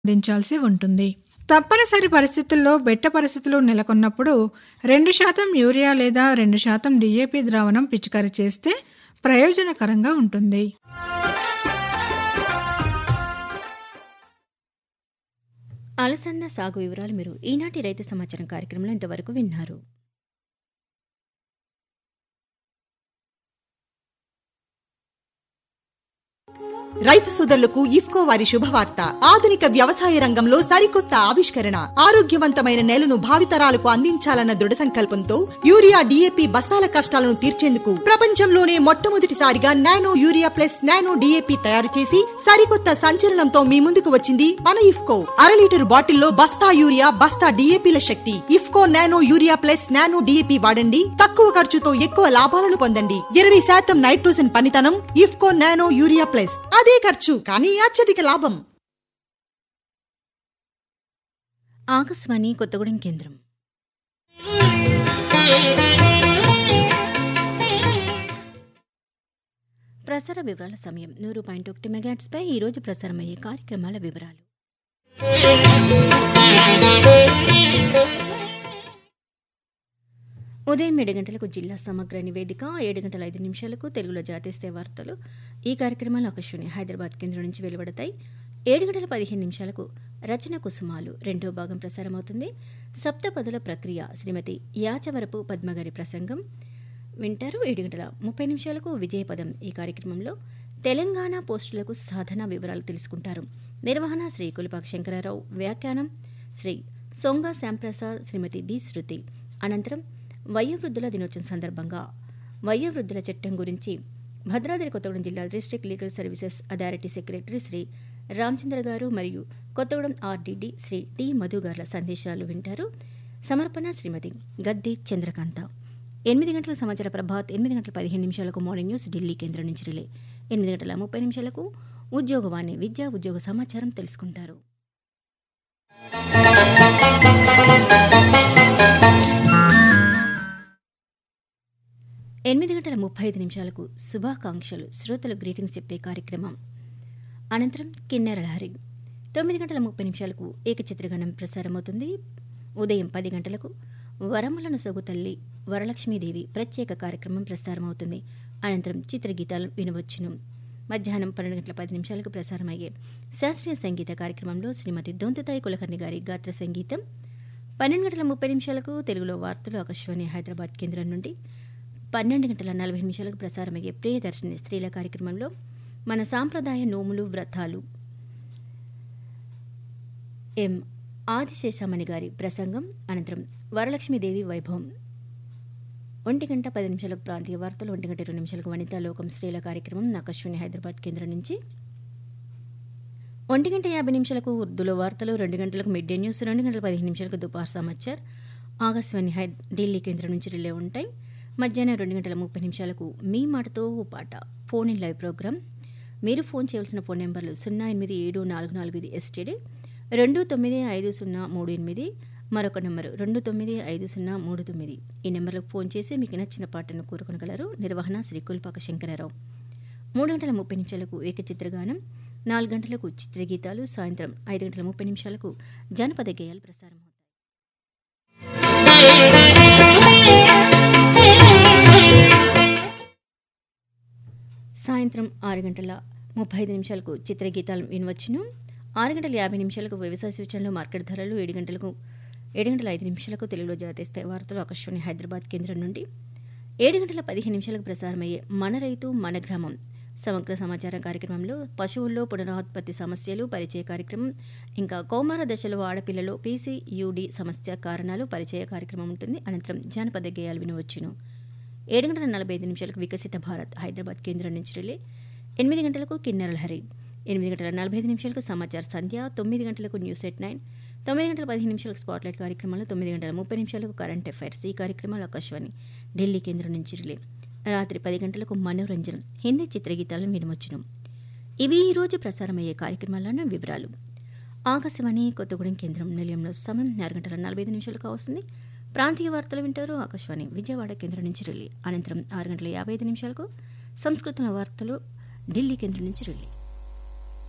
అందించాల్సి ఉంటుంది తప్పనిసరి పరిస్థితుల్లో బెట్ట పరిస్థితులు నెలకొన్నప్పుడు రెండు శాతం యూరియా లేదా రెండు శాతం డిఏపి ద్రావణం పిచికారీ చేస్తే ప్రయోజనకరంగా ఉంటుంది అలసంద సాగు వివరాలు మీరు ఈనాటి రైతు సమాచారం కార్యక్రమంలో ఇంతవరకు విన్నారు రైతు సోదరులకు ఇఫ్కో వారి శుభవార్త ఆధునిక వ్యవసాయ రంగంలో సరికొత్త ఆవిష్కరణ ఆరోగ్యవంతమైన నేలను భావితరాలకు అందించాలన్న దృఢ సంకల్పంతో యూరియా డిఏపి బస్తాల కష్టాలను తీర్చేందుకు ప్రపంచంలోనే మొట్టమొదటిసారిగా nano urea plus nano DAP తయారు చేసి సరికొత్త సంచలనంతో మీ ముందుకు వచ్చింది మన ఇఫ్కో అర లీటర్ బాటిల్లో బస్తా యూరియా బస్తా డిఏపిల శక్తి IFFCO nano urea plus nano DAP వాడండి తక్కువ ఖర్చుతో ఎక్కువ లాభాలను పొందండి ఇరవై శాతం నైట్రోజన్ పనితనం ఇఫ్కో నానో యూరియా ప్లస్ అదే ఖర్చు కానీ అత్యధిక లాభం ఆకాశవాణి కొత్తగూడెం కేంద్రం ప్రసార వివరాల సమయం నూరు పాయింట్ ఒకటి మెగాట్స్పై ఈరోజు ప్రసారమయ్యే కార్యక్రమాల వివరాలు ఉదయం ఏడు గంటలకు జిల్లా సమగ్ర నివేదిక ఏడు గంటల ఐదు నిమిషాలకు తెలుగులో జాతీయ వార్తలు ఈ కార్యక్రమాలు ఆకాశవాణి హైదరాబాద్ కేంద్రం నుంచి వెలువడతాయి ఏడు గంటల పదిహేను నిమిషాలకు రచన కుసుమాలు రెండో భాగం ప్రసారమవుతుంది సప్తపదుల ప్రక్రియ శ్రీమతి యాచవరపు పద్మగారి ప్రసంగం వింటారు ఏడు గంటల ముప్పై నిమిషాలకు విజయపదం ఈ కార్యక్రమంలో తెలంగాణ పోస్టులకు సాధన వివరాలు తెలుసుకుంటారు నిర్వహణ శ్రీ కులిపాక శంకరారావు వ్యాఖ్యానం శ్రీ సొంగ శ్యాంప్రసాద్ శ్రీమతి బి శృతి అనంతరం వయోవృద్ధుల దినోత్సవం సందర్భంగా వయోవృద్ధుల చట్టం గురించి భద్రాద్రి కొత్తగూడెం జిల్లా district legal services authority secretary Shri Ramachandra గారు మరియు కొత్తగూడెం ఆర్డీడీ శ్రీ టి మధు గార్ల సందేశాలు వింటారు సమర్పణ శ్రీమతి గద్ది చంద్రకాంత ఎనిమిది గంటల సమాచార ప్రభాత్ ఎనిమిది గంటల పదిహేను నిమిషాలకు మార్నింగ్ న్యూస్ ఢిల్లీ కేంద్రం నుంచి రిలే ఎనిమిది గంటల ముప్పై నిమిషాలకు ఉద్యోగవాణి విద్యా ఉద్యోగ సమాచారం తెలుసుకుంటారు ఎనిమిది గంటల ముప్పై ఐదు నిమిషాలకు శుభాకాంక్షలు శ్రోతలు గ్రీటింగ్స్ చెప్పే కార్యక్రమం అనంతరం కిన్నెర లహరి తొమ్మిది గంటల ముప్పై నిమిషాలకు ఏకచిత్రగణం ప్రసారమవుతుంది ఉదయం పది గంటలకు వరములను సొగు తల్లి వరలక్ష్మీదేవి ప్రత్యేక కార్యక్రమం ప్రసారమవుతుంది అనంతరం చిత్రగీతాలు వినవచ్చును మధ్యాహ్నం పన్నెండు గంటల పది నిమిషాలకు ప్రసారమయ్యే శాస్త్రీయ సంగీత కార్యక్రమంలో శ్రీమతి దొంతుతాయి కులకర్ణి గారి గాత్ర సంగీతం పన్నెండు గంటల ముప్పై నిమిషాలకు తెలుగులో వార్తలు ఆకాశవాణి హైదరాబాద్ కేంద్రం నుండి పన్నెండు గంటల నలభై నిమిషాలకు ప్రసారమయ్యే ప్రియదర్శిని స్త్రీల కార్యక్రమంలో మన సాంప్రదాయ నోములు వ్రతాలు ఎం ఆదిశేషామణి గారి ప్రసంగం అనంతరం వరలక్ష్మీదేవి వైభవం ఒంటి గంట పది నిమిషాలకు ప్రాంతీయ వార్తలు ఒంటి గంట ఇరవై నిమిషాలకు వనితా లోకం స్త్రీల కార్యక్రమం ఆకాశవాణి హైదరాబాద్ కేంద్రం నుంచి ఒంటి గంట యాభై నిమిషాలకు ఉర్దూలో వార్తలు రెండు గంటలకు మిడ్ డే న్యూస్ రెండు గంటల పదిహేను నిమిషాలకు దుపార్ సమాచార్ ఆకాశవాణి హై ఢిల్లీ కేంద్రం నుంచి రిలే ఉంటాయి మధ్యాహ్నం రెండు గంటల ముప్పై నిమిషాలకు మీ మాటతో ఓ పాట ఫోన్ ఇన్ లైవ్ ప్రోగ్రామ్ మీరు ఫోన్ చేయవలసిన ఫోన్ నెంబర్లు సున్నా ఎనిమిది ఏడు నాలుగు నాలుగు ఇది ఎస్టీడీ రెండు తొమ్మిది ఐదు సున్నా మూడు ఎనిమిది మరొక నెంబరు రెండు తొమ్మిది ఐదు సున్నా మూడు తొమ్మిది ఈ నెంబర్లకు ఫోన్ చేసి మీకు నచ్చిన పాటను కోరుకొనగలరు నిర్వహణ శ్రీ కుల్పాక శంకరారావు మూడు గంటల ముప్పై నిమిషాలకు ఏకచిత్రగానం నాలుగు గంటలకు చిత్రగీతాలు సాయంత్రం ఐదు గంటల ముప్పై నిమిషాలకు జానపద గేయాలు ప్రసారం అవుతాయి సాయంత్రం ఆరు గంటల ముప్పై ఐదు నిమిషాలకు చిత్రగీతాలు వినవచ్చును ఆరు గంటల యాభై నిమిషాలకు వ్యవసాయ సూచనలు మార్కెట్ ధరలు ఏడు గంటలకు ఏడు గంటల ఐదు నిమిషాలకు తెలుగులో జాతీయ వార్తలు ఆకాశవాణి హైదరాబాద్ కేంద్రం నుండి ఏడు గంటల పదిహేను నిమిషాలకు ప్రసారమయ్యే మన రైతు మన గ్రామం సమగ్ర సమాచారం కార్యక్రమంలో పశువుల్లో పునరుత్పత్తి సమస్యలు పరిచయ కార్యక్రమం ఇంకా కౌమార దశలో ఆడపిల్లలో పీసీయూడి సమస్య కారణాలు పరిచయ కార్యక్రమం ఉంటుంది అనంతరం జానపద గేయాలు వినవచ్చును ఏడు గంటల నలభై ఐదు నిమిషాలకు వికసిత భారత్ హైదరాబాద్ కేంద్రం నుంచి రిలే ఎనిమిది గంటలకు కిన్నెరల హరి ఎనిమిది గంటల నలభై ఐదు నిమిషాలకు సమాచార సంధ్య తొమ్మిది గంటలకు న్యూస్ ఎట్ నైన్ తొమ్మిది గంటల పదిహేను నిమిషాలకు స్పాట్లైట్ కార్యక్రమాలు తొమ్మిది గంటల ముప్పై నిమిషాలకు కరెంట్ అఫైర్స్ ఈ కార్యక్రమాలు ఆకాశవాణి ఢిల్లీ కేంద్రం నుంచి రిలే రాత్రి పది గంటలకు మనోరంజనం హిందీ చిత్రగీతాలను వినవచ్చును ఇవి ఈ రోజు ప్రసారమయ్యే కార్యక్రమాలను వివరాలు ఆకాశవాణి కొత్తగూడెం కేంద్రం నిలయంలో సమయం ఆరు గంటల నలభై ఐదు నిమిషాలకు వస్తుంది ప్రాంతీయ వార్తలు వింటారు ఆకాశవాణి విజయవాడ కేంద్రం నుంచి రిలే అనంతరం ఆరు గంటల యాభై ఐదు నిమిషాలకు సంస్కృతంలో వార్తలు ఢిల్లీ కేంద్రం నుంచి రిలే